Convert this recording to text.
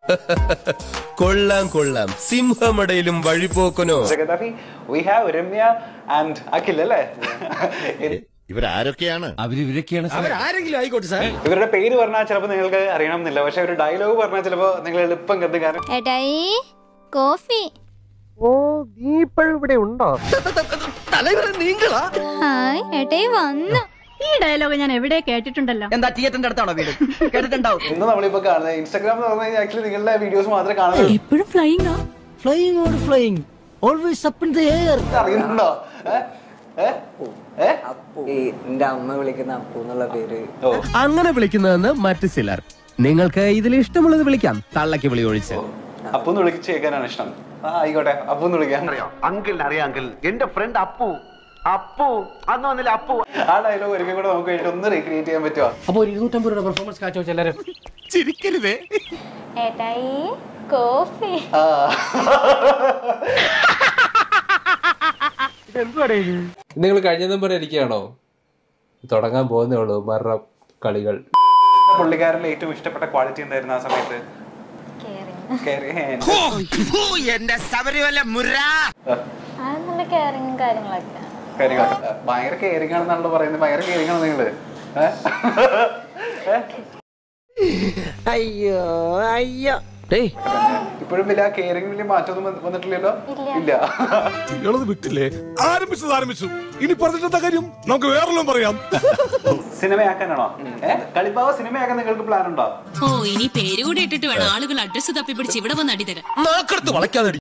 കൊള്ളാം കൊള്ളാം സിംഹമടയിലും വഴിപോക്കനോ Secretary, we have Ramya and Akhil അല്ലേ ഇവരാരൊക്കെയാണ് അവരിവരൊക്കെയാണ് ആരെങ്കിലും ആയിക്കോട്ടെ സാർ ഇവരുടെ പേര് പറഞ്ഞാൽ ചിലപ്പോൾ നിങ്ങൾക്ക് അറിയണമെന്നില്ല പക്ഷെ ഒരു ഡയലോഗ് പറഞ്ഞാൽ ചിലപ്പോൾ നിങ്ങൾ എളുപ്പം കരുതും കാരണം ഏട്ടായി കോഫി ഹായ് ഏട്ടായി വന്നു ഈ ഡയലോഗ് ഞാൻ എവിടെ കേട്ടിട്ടുണ്ടല്ലോ എന്താ തിയേറ്ററിന്റെ അടുത്താണോ വീട് കേട്ടിട്ടുണ്ടാവും ഇന്ന് നമ്മളിപ്പോൾ കാണുന്നത് ഇൻസ്റ്റാഗ്രാം എന്ന് പറഞ്ഞു കഴിഞ്ഞാൽ ആക്ച്വലി നിങ്ങളുടെ വീഡിയോസ് മാത്രമേ കാണുന്നുള്ളൂ എപ്പോഴും ഫ്ലൈയിങ് ആ flying or flying always up in the air അറിയുന്നുണ്ടോ ഏ? ഏ? ഏ? ഈ എന്റെ അമ്മ വിളിക്കുന്ന അപ്പു എന്നുള്ള പേര് ഓ അങ്ങനെ വിളിക്കുന്നതെന്ന് മറ്റു ചിലർ നിങ്ങൾക്ക് ഇതിൽ ഇഷ്ടമുള്ളത് വിളിക്കാം തള്ളക്ക് വിളി ഒഴിച്ച് അപ്പൂന്ന് വിളിച്ച് കേൾക്കാനാണ് ഇഷ്ടം ആ ആയിക്കോട്ടെ അപ്പൂന്ന് വിളിക്കാൻ അങ്കിളിന് അറിയാം അങ്കിൾ എന്റെ ഫ്രണ്ട് അപ്പു അപ്പു അന്ന് വന്നില്ല അപ്പു ആ ഡയലോഗ് ഒരിക്കൽ കൂടെ നമുക്ക് വേണ്ടി ഒന്ന് റീക്രിയേറ്റ് ചെയ്യാൻ പറ്റുമോ അപ്പൊ ഒരു ഇരുന്നൂറ്റമ്പത് രൂപ പെർഫോമൻസ് കാഴ്ച വെച്ച് എല്ലാവരും ചിരിക്കരുതേ ഏട്ടായി കോഫി ആ നിങ്ങൾ കഴിഞ്ഞതും പോലെ ഇരിക്കുകയാണോ തുടങ്ങാൻ പോകുന്നേ ഉള്ളൂ മറ കളികൾ പുള്ളിക്കാരന്റെ ഏറ്റവും ഇഷ്ടപ്പെട്ട ക്വാളിറ്റി എന്തായിരുന്നു ആ സമയത്ത് Caring. എന്റെ ശബരിമല മുര ആ, അത് നല്ല കെയറിങ്ങും കാര്യങ്ങളൊക്കെ കാര്യങ്ങളൊക്കെ. ആ, ഭയങ്കര കെയറിംഗ് ആണെന്നാണല്ലോ പറയുന്നത് ഭയങ്കര കെയറിംഗ് ആണ് നിങ്ങള് ഏ? ഏ? അയ്യോ അയ്യോ ഡേയ് ഇപ്പോഴും വലിയ കെയറിംഗ് വലിയ മാറ്റമൊന്നും വന്ന് വന്നിട്ടില്ലല്ലോ ഇല്ല നിങ്ങളത് വിട്ടില്ലേ ആരംഭിച്ചത് ആരംഭിച്ചു ഇനി പറഞ്ഞിട്ടെന്താ കാര്യം നമുക്ക് വേറെല്ലാം പറയാം സിനിമയാക്കാനാണോ ഏഹ് കളിപ്പാവ സിനിമയാക്കാൻ നിങ്ങൾക്ക് പ്ലാൻ ഉണ്ടോ ഓ ഇനി പേര് കൂടെ ഇട്ടിട്ട് വേണം ആളുകൾ അഡ്രസ് തപ്പി പിടിച്ച് ഇവിടെ വന്ന് അടിതരാം നാക്കെടുത്ത് വളയ്ക്കാതെ